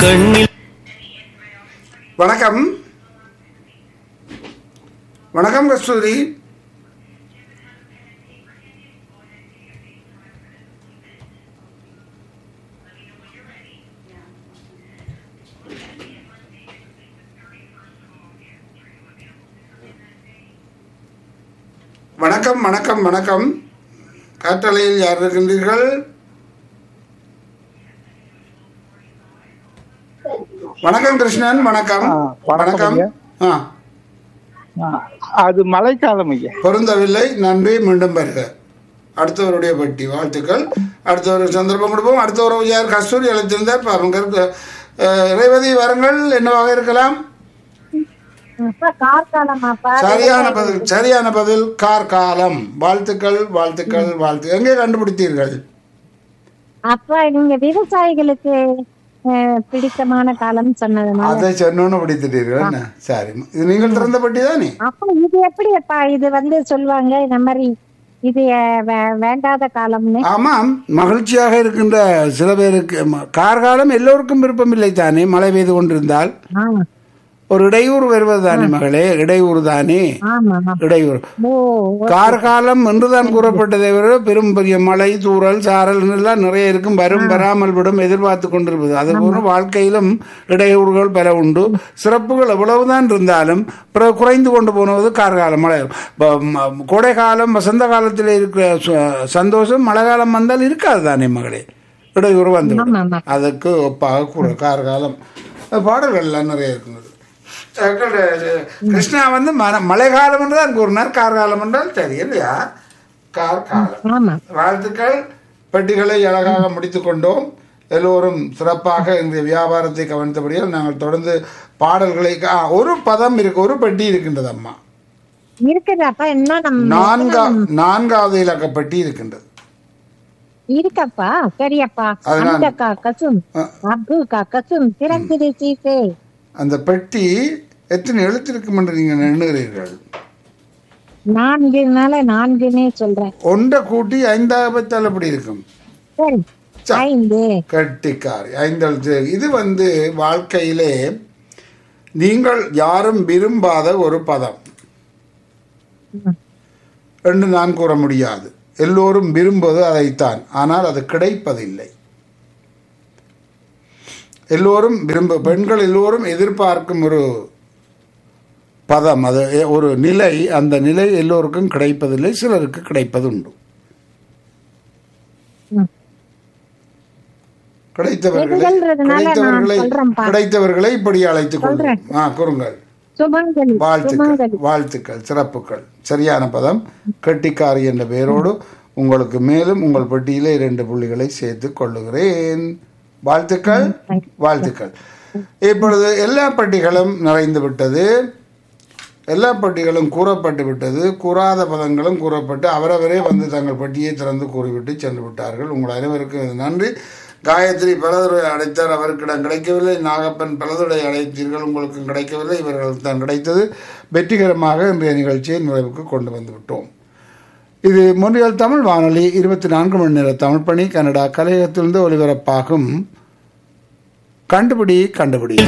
கண்ணில் வணக்கம் வணக்கம் கஸ்தூரி வணக்கம் வணக்கம் வணக்கம் காற்றலையில் யார் இருக்கின்றீர்கள் வணக்கம் கிருஷ்ணன் வணக்கம் ஆ, வணக்கம் ஐயா. ஆ ஆ, அது மழைக்காலம் ஐயா பொருந்தவில்லை நன்றி மீண்டும் வருக அடுத்தவருடைய பட்டி வாழ்த்துக்கள் அடுத்தவர் சந்தர்ப்பம் கொடுப்போம் அடுத்தவர் யார் கஸ்தூரி அழைத்திருந்தார் பாருங்க அஹ், ரேவதி வரங்கள் என்னவாக இருக்கலாம் அப்பா கார்காலமாப்பா சரியான பதில் சரியான பதில் கார்காலம் வாழ்த்துக்கள் வாழ்த்துக்கள் வாழ்த்து எங்கே கண்டுபிடித்தீர்கள் அப்பா நீங்க விவசாயிகளுக்கு அஹ், பிடித்தமான காலம் சொன்னதுனால அதை சொன்னோன்னு பிடித்துட்டீர்கள் என்ன சரி இது நீங்கள் திறந்த பட்டி தானே அப்ப இது எப்படி அப்பா இது வந்து சொல்லுவாங்க இந்த மாதிரி இது அஹ், வே- வேண்டாத காலம்னு ஆமாம் மகிழ்ச்சியாக இருக்கின்ற சில பேருக்கு ம- கார்காலம் எல்லோருக்கும் விருப்பமில்லை தானே மழை பெய்து கொண்டிருந்தால் ஆ, ஒரு இடையூறு வருவது தானே மகளே இடையூறு தானே ஆமா இடையூறு ஓ கார்காலம் என்றுதான் கூறப்பட்டதை விட பெரும் பெரிய மழை தூறல் சாரல் எல்லாம் நிறைய இருக்கும் வரும் வராமல் விடும் எதிர்பார்த்து கொண்டிருப்பது அதுபோல வாழ்க்கையிலும் இடையூறுகள் பல உண்டு சிறப்புகள் எவ்வளவுதான் இருந்தாலும் பிறகு குறைந்து கொண்டு போனது கார்காலம் மழை ப- ம- கோடை காலம் வசந்த காலத்தில் இருக்கிற சு- சந்தோஷம் மழை காலம் வந்தால் இருக்காது தானே மகளே இடையூறு வந்து ஆமா, ஆமா. அதுக்கு ஒப்பாக கூற கார்காலம் பாடல்கள் எல்லாம் நிறைய இருக்கிறது கிருஷ்ணா வந்து மன மழைக்காலம் என்று தான் கூறினார் கார்காலம் என்றால் சரி இல்லையா கார்காலம் ஆமா வாழ்த்துக்கள் பெட்டிகளை அழகாக முடித்துக் கொண்டோம் எல்லோரும் சிறப்பாக இந்த வியாபாரத்தை கவனித்தபடியால் நாங்கள் தொடர்ந்து பாடல்களை ஆ, ஒரு பதம் இருக்கு ஒரு பெட்டி இருக்கின்றது அம்மா இருக்குதாப்பா என்ன நம்ம நான்கா நான்காவது இலக்க பெட்டி இருக்கின்றது இருக்கப்பா சரியப்பா அதனால- அந்த கா கசும் அ. அப்பு கா கசும் திறந்திரு சீசே அந்த பெட்டி எத்தனை எழுத்து இருக்கும் என்று நீங்கள் எண்ணுகிறீர்கள் நான்குனால நான்குன்னே சொல்றேன் ஒன்றை கூட்டி ஐந்தாக பத்தால் எப்படி இருக்கும் சரி சரி. ஐந்து கட்டிக்காரி ஐந்தெழுத்து இது வந்து வாழ்க்கையிலே நீங்கள் யாரும் விரும்பாத ஒரு பதம் என்று நான் கூற முடியாது எல்லோரும் விரும்புவது அதைத்தான் ஆனால் அது கிடைப்பதில்லை எல்லோரும் விரும்ப பெண்கள் எல்லோரும் எதிர்பார்க்கும் ஒரு பதம் அது ஒரு நிலை அந்த நிலை எல்லோருக்கும் கிடைப்பதில்லை சிலருக்கு கிடைப்பது உண்டு ம். கிடைத்தவர்களை எதுகள்ன்றதுனால நான் கிடைத்தவர்களை சொல்றேன்ப்பா. கிடைத்தவர்களை இப்படி அழைத்துக் கொள்ளும் ஆ கூறுங்கள் சுமங்கலி வாழ்த்துக்கள் சுமங்கலி வாழ்த்துக்கள் சிறப்புகள் சரியான பதம் கெட்டிக்காரி என்ற பெயரோடு உங்களுக்கு மேலும் உங்கள் பட்டியலே இரண்டு புள்ளிகளை சேர்த்து கொள்ளுகிறேன் வாழ்த்துக்கள் வாழ்த்துக்கள் இப்பொழுது எல்லா பட்டிகளும் நிறைந்து விட்டது எல்லா பட்டிகளும் கூறப்பட்டு விட்டது கூறாத பதங்களும் கூறப்பட்டு அவரவரே வந்து தங்கள் பட்டியை திறந்து கூறிவிட்டு சென்று விட்டார்கள் உங்கள் அனைவருக்கும் இது நன்றி காயத்ரி பலதுரை அடைத்தார் அவருக்கிடம் கிடைக்கவில்லை நாகப்பன் பலதுரை அடைத்தீர்கள் உங்களுக்கும் கிடைக்கவில்லை இவர்களுக்கு தான் கிடைத்தது வெற்றிகரமாக இன்றைய நிகழ்ச்சியை நிறைவுக்கு கொண்டு வந்து விட்டோம் இது முன்றியல் தமிழ் வானொலி இருபத்தி நான்கு மணி நேர தமிழ் பணி கனடா கலையகத்திலிருந்து ஒலிபரப்பாகும் கண்டுபிடி கண்டுபிடி